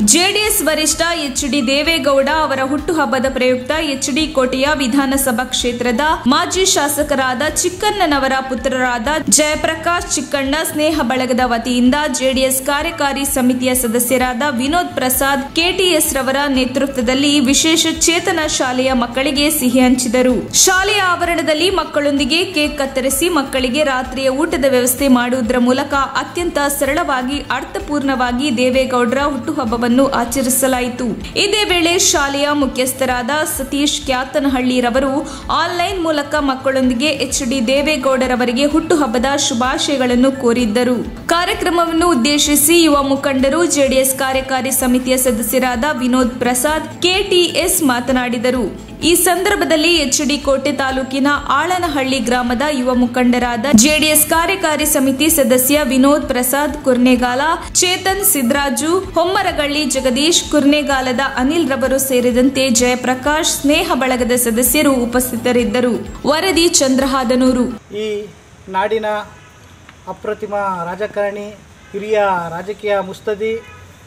JDS ವರಿಷ್ಠ H D Deve Gowda ಅವರ ಹುಟ್ಟುಹಬ್ಬದ ಪ್ರಯುಕ್ತ ಎಚ್ ಡಿ ಕೋಟೆಯ ವಿಧಾನಸಭಾ ಕ್ಷೇತ್ರದ ಮಾಜಿ ಶಾಸಕರಾದ ಚಿಕ್ಕಣ್ಣನವರ ಪುತ್ರರಾದ ಜಯಪ್ರಕಾಶ್ ಚಿಕ್ಕಣ್ಣ ಸ್ನೇಹ ಬಳಗದ ವತಿಯಿಂದ ಜೆಡಿಎಸ್ ಕಾರ್ಯಕಾರಿ ಸಮಿತಿಯ ಸದಸ್ಯರಾದ ವಿನೋದ್ ಪ್ರಸಾದ್ ಕೆಟಿಎಸ್ ರವರ ನೇತೃತ್ವದಲ್ಲಿ ವಿಶೇಷ ಚೇತನ ಶಾಲೆಯ ಮಕ್ಕಳಿಗೆ ಸಿಹಿ ಹಂಚಿದರು ಶಾಲೆಯ ಆವರಣದಲ್ಲಿ ಮಕ್ಕಳೊಂದಿಗೆ ಕೇಕ್ ಕತ್ತರಿಸಿ ಮಕ್ಕಳಿಗೆ ರಾತ್ರಿಯ ಊಟದ ವ್ಯವಸ್ಥೆ ಮಾಡುವುದರ ಮೂಲಕ ಅತ್ಯಂತ ಸರಳವಾಗಿ ಅರ್ಥಪೂರ್ಣವಾಗಿ ದೇವೇಗೌಡರ ಹುಟ್ಟುಹಬ್ಬವನ್ನು ಆಚರಿಸಲಾಯಿತು ಇದೇ ವೇಳೆ ಶಾಲೆಯ ಮುಖ್ಯಸ್ಥರಾದ ಸತೀಶ್ ಕ್ಯಾತನಹಳ್ಳಿರವರು ಆನ್ಲೈನ್ ಮೂಲಕ ಮಕ್ಕಳೊಂದಿಗೆ ಎಚ್ ಡಿ ದೇವೇಗೌಡರವರಿಗೆ ಹುಟ್ಟುಹಬ್ಬದ ಶುಭಾಶಯಗಳನ್ನು ಕೋರಿದ್ದರು ಕಾರ್ಯಕ್ರಮವನ್ನು ಉದ್ದೇಶಿಸಿ ಯುವ ಮುಖಂಡರು ಜೆಡಿಎಸ್ ಕಾರ್ಯಕಾರಿ ಸಮಿತಿಯ ಸದಸ್ಯರಾದ ವಿನೋದ್ ಪ್ರಸಾದ್ ಕೆಟಿಎಸ್ ಮಾತನಾಡಿದರು ಈ ಸಂದರ್ಭದಲ್ಲಿ ಎಚ್ಡಿ ಕೋಟೆ ತಾಲೂಕಿನ ಆಳನಹಳ್ಳಿ ಗ್ರಾಮದ ಯುವ ಮುಖಂಡರಾದ ಜೆಡಿಎಸ್ ಕಾರ್ಯಕಾರಿ ಸಮಿತಿ ಸದಸ್ಯ ವಿನೋದ್ ಪ್ರಸಾದ್ ಕುರ್ನೆಗಾಲ ಚೇತನ್ ಸಿದ್ರಾಜು ಹೊಮ್ಮರಗಳ್ಳಿ ಜಗದೀಶ್ ಕುರ್ನೆಗಾಲದ ಅನಿಲ್ ರವರು ಸೇರಿದಂತೆ ಜಯಪ್ರಕಾಶ್ ಸ್ನೇಹ ಬಳಗದ ಸದಸ್ಯರು ಉಪಸ್ಥಿತರಿದ್ದರು ವರದಿ ಚಂದ್ರಹಾದನೂರು ಈ ನಾಡಿನ ಅಪ್ರತಿಮ ರಾಜಕಾರಣಿ ಹಿರಿಯ ರಾಜಕೀಯ ಮುಸ್ತದಿ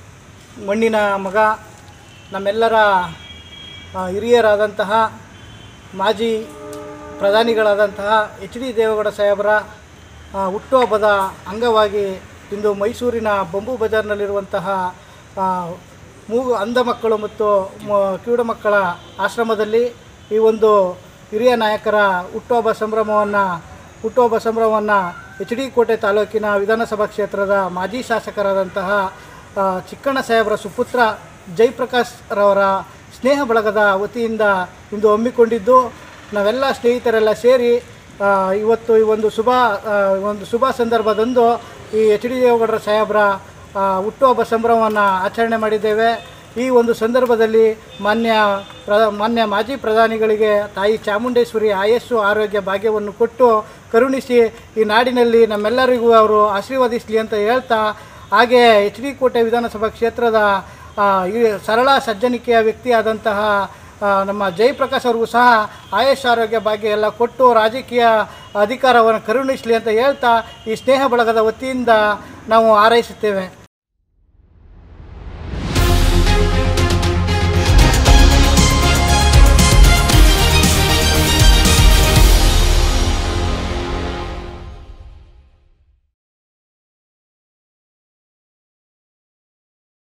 ಮಣ್ಣಿನ ಮಗ ನಮ್ಮೆಲ್ಲರ ಆ, ಹಿರಿಯರಾದಂತಹ ಮಾಜಿ ಪ್ರಧಾನಿಗಳಾದಂತಹ ಎಚ್ ಡಿ ದೇವೇಗೌಡ ಸಾಹೇಬರ ಆ, ಹುಟ್ಟುಹಬ್ಬದ ಅಂಗವಾಗಿ ಇಂದು ಮೈಸೂರಿನ ಬಂಬು ಬಜಾರ್ನಲ್ಲಿರುವಂತಹ ಆ, ಮೂಗು ಅಂಧ ಮಕ್ಕಳು ಮತ್ತು ಮ- ಕಿವುಡ ಮಕ್ಕಳ ಆಶ್ರಮದಲ್ಲಿ ಈ ಒಂದು ಹಿರಿಯ ನಾಯಕರ ಹುಟ್ಟುಹಬ್ಬ ಸಂಭ್ರಮವನ್ನು ಹುಟ್ಟುಹಬ್ಬ ಸಂಭ್ರಮವನ್ನು ಎಚ್ ಡಿ ಕೋಟೆ ತಾಲೂಕಿನ ವಿಧಾನಸಭಾ ಕ್ಷೇತ್ರದ ಮಾಜಿ ಶಾಸಕರಾದಂತಹ ಆ, ಚಿಕ್ಕಣ್ಣ ಸಾಹೇಬರ ಸುಪುತ್ರ ಜಯಪ್ರಕಾಶ್ ರವರ ಸ್ನೇಹ ಬಳಗದ ವತಿಯಿಂದ ಇಂದು ಹಮ್ಮಿಕೊಂಡಿದ್ದು ನಾವೆಲ್ಲ ಸ್ನೇಹಿತರೆಲ್ಲ ಸೇರಿ ಆ, ಇವತ್ತು ಈ ಒಂದು ಶುಭ ಆ, ಒಂದು ಶುಭ ಸಂದರ್ಭದಂದು ಈ ಎಚ್ ಡಿ ದೇವೇಗೌಡರ ಸಾಹೇಬರ ಆ, ಹುಟ್ಟುಹಬ್ಬ ಸಂಭ್ರಮವನ್ನು ಆಚರಣೆ ಮಾಡಿದ್ದೇವೆ ಈ ಒಂದು ಸಂದರ್ಭದಲ್ಲಿ ಮಾನ್ಯ ಪ್ರ ಮಾನ್ಯ ಮಾಜಿ ಪ್ರಧಾನಿಗಳಿಗೆ ತಾಯಿ ಚಾಮುಂಡೇಶ್ವರಿ ಆಯಸ್ಸು ಆರೋಗ್ಯ ಭಾಗ್ಯವನ್ನು ಕೊಟ್ಟು ಕರುಣಿಸಿ ಈ ನಾಡಿನಲ್ಲಿ ನಮ್ಮೆಲ್ಲರಿಗೂ ಅವರು ಆಶೀರ್ವದಿಸಲಿ ಅಂತ ಹೇಳ್ತಾ ಹಾಗೆ ಎಚ್ ಡಿ ಕೋಟೆ ವಿಧಾನಸಭಾ ಕ್ಷೇತ್ರದ ಆ, ಈ ಸರಳ ಸಜ್ಜನಿಕೆಯ ವ್ಯಕ್ತಿಯಾದಂತಹ ಆ, ನಮ್ಮ ಜಯಪ್ರಕಾಶ್ ಅವ್ರಿಗೂ ಸಹ ಆಯುಷ್ ಆರೋಗ್ಯ ಭಾಗ್ಯ ಎಲ್ಲ ಕೊಟ್ಟು ರಾಜಕೀಯ ಅಧಿಕಾರವನ್ನು ಕರುಣಿಸಲಿ ಅಂತ ಹೇಳ್ತಾ ಈ ಸ್ನೇಹ ಬಳಗದ ವತಿಯಿಂದ ನಾವು ಹಾರೈಸುತ್ತೇವೆ